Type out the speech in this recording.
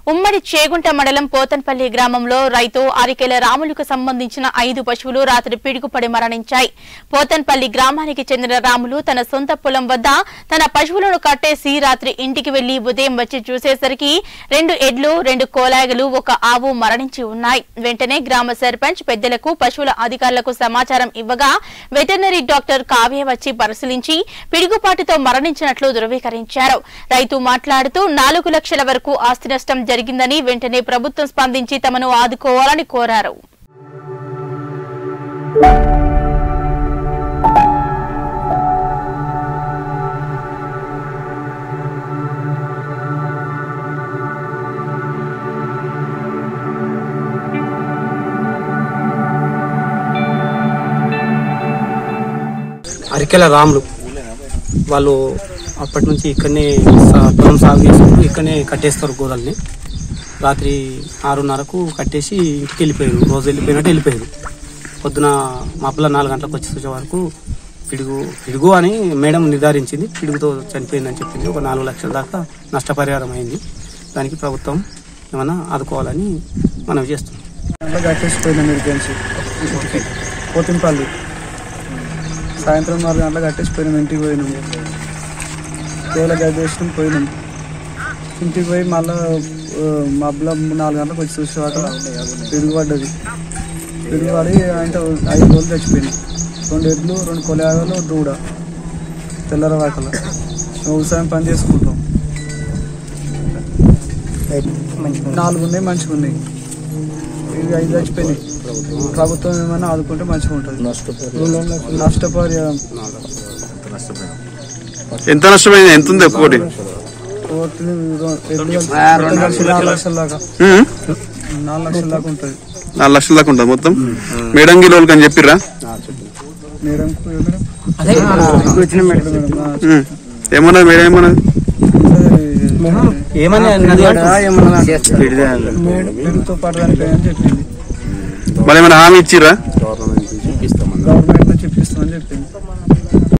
ఉమ్మడి చేగుంట మండలం పోతన్పల్లి గ్రామంలో రైతు అరికెల రాములకు సంబంధించిన ఐదు పశువులు రాత్రి పిడుగుపడి మరణించాయి పోతన్పల్లి గ్రామానికి చెందిన రాములు తన సొంత పొలం వద్ద తన పశువులను కట్టేసి రాత్రి ఇంటికి వెళ్లి ఉదయం వచ్చి చూసేసరికి రెండు ఎడ్లు రెండు కోలాగలు ఒక ఆవు మరణించి ఉన్నాయి వెంటనే గ్రామ సర్పంచ్ పెద్దలకు పశువుల అధికారులకు సమాచారం ఇవ్వగా వెటర్నరీ డాక్టర్ కావ్య వచ్చి పరిశీలించి పిడుగుపాటుతో మరణించినట్లు ధృవీకరించారు రైతు మాట్లాడుతూ నాలుగు లక్షల వరకు ఆస్తి నష్టం జరిగిందని వెంటనే ప్రభుత్వం స్పందించి తమను ఆదుకోవాలని కోరారు అరికెల రాములు వాళ్ళు అప్పటి నుంచి ఇక్కడనే సా- పొలం సాగు చేసుకుంటూ ఇక్కడనే కట్టేస్తారు గోదల్ని రాత్రి ఆరున్నరకు కట్టేసి ఇంటికి వెళ్ళిపోయారు రోజు వెళ్ళిపోయినట్టు వెళ్ళిపోయారు పొద్దున మబ్బుల నాలుగు గంటలకు వచ్చి చూసే వరకు పిడుగు పిడుగు అని మేడం నిర్ధారించింది పిడుగుతో చనిపోయిందని చెప్పింది ఒక నాలుగు లక్షల దాకా నష్టపరిహారం అయింది దానికి ప్రభుత్వం ఏమన్నా ఆదుకోవాలని మనం చేస్తున్నాం అట్లా కట్టేసిపోయినాం ఎమర్జెన్సీ ఇంటికి పోతింపల్లి సాయంత్రం నాలుగు గంటల కట్టేసిపోయినాం ఇంటికి పోయినాం కేవల గడ్డేసినాం పోయినాం ఇంటికి పోయి మళ్ళా మబ్బుల నాలుగు గంటలకు వచ్చి చూసేవాక పిడుగు పడ్డది పిడుగు పడి అంటే ఐదు రోజులు చచ్చిపోయినాయి రెండు ఎడ్లు రెండు కొలాగలు దూడ తెల్లరవాకలు వ్యవసాయం పని చేసుకుంటాం నాలుగు ఉన్నాయి మంచిగా ఉన్నాయి ఇవి ఐదు చచ్చిపోయినాయి ప్రభుత్వం ఏమైనా ఆదుకుంటే మంచిగా ఉంటుంది నష్టపరిహారం ఎంత నష్టమైంది ఎంత ఉంది ఒక్కొక్కటి కోటి ఎడ్లు కలిసి నాలుగు లక్షల దాకా ఉమ్. నాలుగు లక్షల దాకా ఉంటుంది నాలుగు లక్షల దాకా ఉంటుంది మొత్తం మేడం గిలోళ్ళకి అని చెప్పిర్రా మేడం మేడం ఉమ్. ఏమన్నది మేడం ఏమన్నది ఏమని మేడంతో పాటు చనిపోయాయని చెప్పింది మరి ఏమైనా హామీ ఇచ్చిర్రా గవర్నమెంట్ నుంచి ఇప్పిస్తామని చెప్పింది